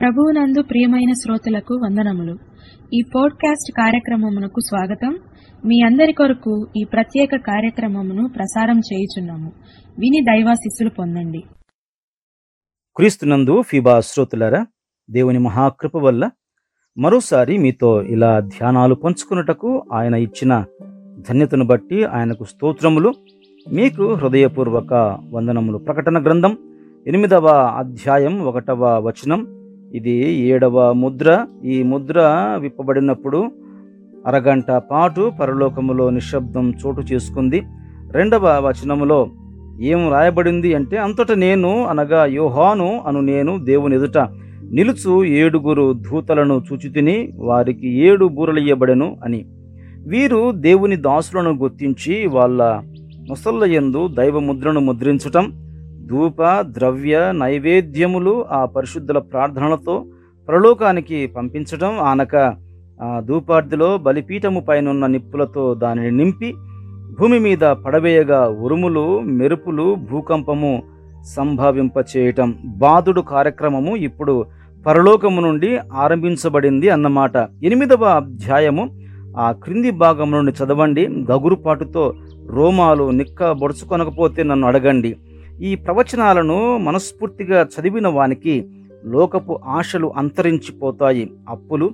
ప్రభువునందు ప్రియమైన శ్రోతలకు వందనములు ఈ పోడ్కాస్ట్ కార్యక్రమమునకు స్వాగతం మీ అందరి కొరకు ఈ ప్రత్యేక కార్యక్రమమును ప్రసారం చేయుచున్నాము విని దైవాశిస్సులు పొందండి క్రీస్తునందు ఫీబా శ్రోతులారా దేవుని మహాకృప వల్ల మరోసారి మీతో ఇలా ధ్యానాలు పంచుకున్నటకు ఆయన ఇచ్చిన ధన్యతను బట్టి ఆయనకు స్తోత్రములు మీకు హృదయపూర్వక వందనములు ప్రకటన గ్రంథం ఎనిమిదవ అధ్యాయం ఒకటవ వచనం ఇది ఏడవ ముద్ర ఈ ముద్ర విప్పబడినప్పుడు అరగంట పాటు పరలోకములో నిశ్శబ్దం చోటు చేసుకుంది రెండవ వచనములో ఏం రాయబడింది అంటే అంతట నేను అనగా యోహాను అను నేను దేవుని ఎదుట నిలుచు ఏడుగురు దూతలను చూచితిని వారికి ఏడు బూరలియ్యబడెను అని వీరు దేవుని దాసులను గుర్తించి వాళ్ళ ముసళ్ళ యందు దైవ ముద్రను ముద్రించటం ధూప ద్రవ్య నైవేద్యములు ఆ పరిశుద్ధుల ప్రార్థనలతో ప్రలోకానికి పంపించటం ఆనక ఆ ధూపార్తిలో బలిపీఠము పైనున్న నిప్పులతో దానిని నింపి భూమి మీద పడవేయగా ఉరుములు మెరుపులు భూకంపము సంభవింపచేయటం బాధుడు కార్యక్రమము ఇప్పుడు పరలోకము నుండి ఆరంభించబడింది అన్నమాట ఎనిమిదవ అధ్యాయము ఆ క్రింది భాగం నుండి చదవండి గగురుపాటుతో రోమాలు నిక్క బొడుచుకొనకపోతే నన్ను అడగండి ఈ ప్రవచనాలను మనస్ఫూర్తిగా చదివిన వానికి లోకపు ఆశలు అంతరించిపోతాయి అప్పులు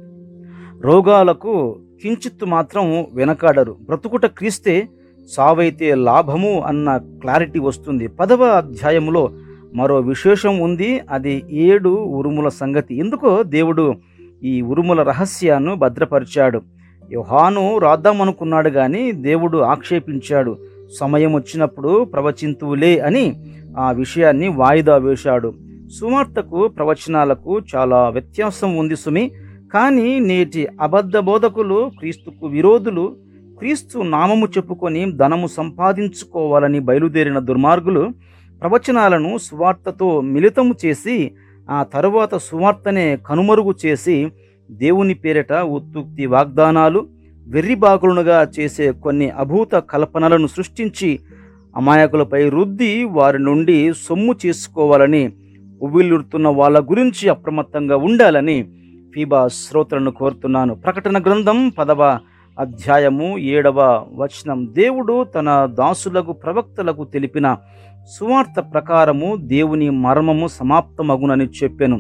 రోగాలకు కించిత్తు మాత్రం వెనకాడరు బ్రతుకుట క్రీస్తే సావైతే లాభము అన్న క్లారిటీ వస్తుంది పదవ అధ్యాయములో మరో విశేషం ఉంది అది ఏడు ఉరుముల సంగతి ఎందుకో దేవుడు ఈ ఉరుముల రహస్యాన్ని భద్రపరిచాడు యోహాను రాద్దామనుకున్నాడు గాని దేవుడు ఆక్షేపించాడు సమయం వచ్చినప్పుడు ప్రవచింతువులే అని ఆ విషయాన్ని వాయిదా వేశాడు సువార్తకు ప్రవచనాలకు చాలా వ్యత్యాసం ఉంది సుమి కానీ నేటి అబద్ధ బోధకులు క్రీస్తుకు విరోధులు క్రీస్తు నామము చెప్పుకొని ధనము సంపాదించుకోవాలని బయలుదేరిన దుర్మార్గులు ప్రవచనాలను సువార్తతో మిళితము చేసి ఆ తరువాత సువార్తనే కనుమరుగు చేసి దేవుని పేరిట ఉత్తుక్తి వాగ్దానాలు వెర్రిబాగులునుగా చేసే కొన్ని అభూత కల్పనలను సృష్టించి అమాయకులపై రుద్ది వారి నుండి సొమ్ము చేసుకోవాలని ఉవ్విల్లుతున్న వాళ్ళ గురించి అప్రమత్తంగా ఉండాలని ఫీబా శ్రోతలను కోరుతున్నాను ప్రకటన గ్రంథం పదవ అధ్యాయము ఏడవ వచనం దేవుడు తన దాసులకు ప్రవక్తలకు తెలిపిన సువార్త ప్రకారము దేవుని మర్మము సమాప్తమగునని చెప్పెను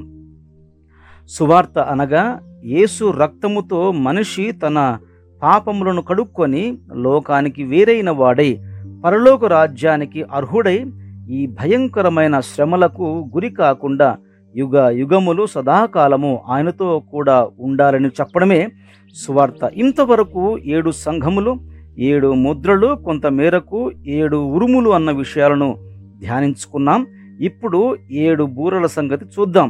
సువార్త అనగా యేసు రక్తముతో మనిషి తన పాపములను కడుక్కొని లోకానికి వేరైన వాడై పరలోక రాజ్యానికి అర్హుడై ఈ భయంకరమైన శ్రమలకు గురి కాకుండా యుగ యుగములు సదాకాలము ఆయనతో కూడా ఉండాలని చెప్పడమే సువార్త ఇంతవరకు ఏడు సంఘములు ఏడు ముద్రలు కొంత మేరకు ఏడు ఉరుములు అన్న విషయాలను ధ్యానించుకున్నాం ఇప్పుడు ఏడు బూరల సంగతి చూద్దాం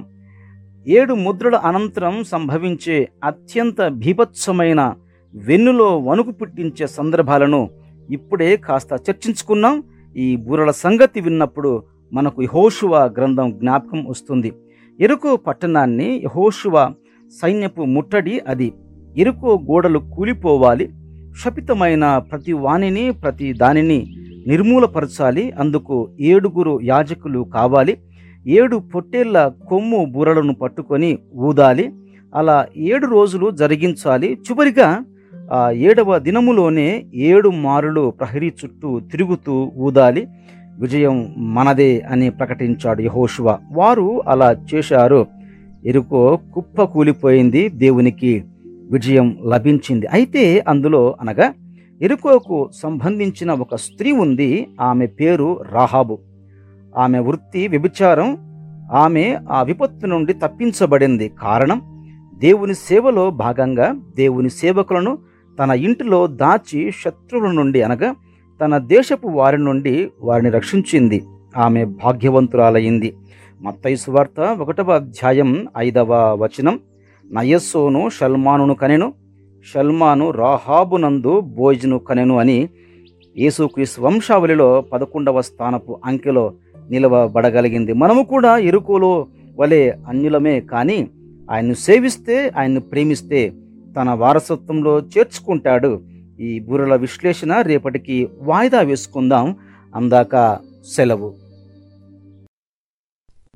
ఏడు ముద్రల అనంతరం సంభవించే అత్యంత భీభత్సమైన వెన్నులో వణుకు పుట్టించే సందర్భాలను ఇప్పుడే కాస్త చర్చించుకున్నాం ఈ బూరల సంగతి విన్నప్పుడు మనకు యహోషువ గ్రంథం జ్ఞాపకం వస్తుంది ఎరుకో పట్టణాన్ని యహోషువ సైన్యపు ముట్టడి అది ఎరుకో గోడలు కూలిపోవాలి శపితమైన ప్రతి వాణిని ప్రతి దానిని నిర్మూలపరచాలి అందుకు ఏడుగురు యాజకులు కావాలి ఏడు పొట్టేళ్ల కొమ్ము బూరలను పట్టుకొని ఊదాలి అలా ఏడు రోజులు జరిగించాలి చివరిగా ఆ ఏడవ దినములోనే ఏడు మారులు ప్రహరీ చుట్టూ తిరుగుతూ ఊదాలి విజయం మనదే అని ప్రకటించాడు యహోషువ వారు అలా చేశారు ఎరుకో కుప్ప కూలిపోయింది దేవునికి విజయం లభించింది అయితే అందులో అనగా ఎరుకోకు సంబంధించిన ఒక స్త్రీ ఉంది ఆమె పేరు రాహాబు ఆమె వృత్తి వ్యభిచారం ఆమె ఆ విపత్తు నుండి తప్పించబడింది కారణం దేవుని సేవలో భాగంగా దేవుని సేవకులను తన ఇంటిలో దాచి శత్రువుల నుండి అనగా తన దేశపు వారి నుండి వారిని రక్షించింది ఆమె భాగ్యవంతురాలయ్యింది మత్తయి సువార్త ఒకటవ అధ్యాయం ఐదవ వచనం నయస్సోను షల్మానును కనెను షల్మాను రాహాబునందు భోజను కనెను అని యేసుక్రీస్తు వంశావళిలో పదకొండవ స్థానపు అంకెలో నిలవబడగలిగింది మనము కూడా ఎరుకోలో వలె అన్యులమే కానీ ఆయన్ను సేవిస్తే ఆయన్ను ప్రేమిస్తే తన వారసత్వంలో చేర్చుకుంటాడు ఈ బూరల విశ్లేషణ రేపటికి వాయిదా వేసుకుందాం అందాక సెలవు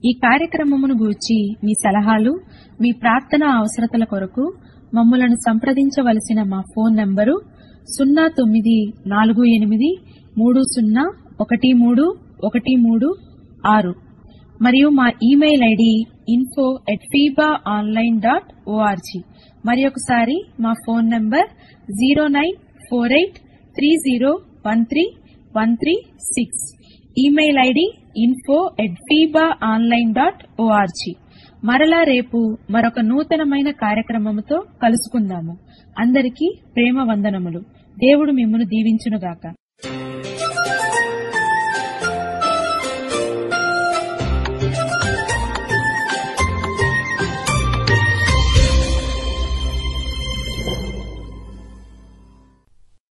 ఈ కార్యక్రమమును గూర్చి మీ సలహాలు మీ ప్రార్థన అవసరతల కొరకు మమ్మలను సంప్రదించవలసిన మా ఫోన్ నంబరు సున్నా తొమ్మిది నాలుగు ఎనిమిది మూడు సున్నా ఒకటి మూడు ఒకటి మూడు ఆరు మరియు మా email ID info at FIBA online dot org మరి ఒకసారి మా phone number zero nine four eight three zero one three one three six email ID info at FIBA online dot org మరలా రేపు మరొక నూతనమైన కార్యక్రమముతో కలుసుకుందాము అందరికీ ప్రేమ వందనములు దేవుడు మిమ్మను దీవించునుగాక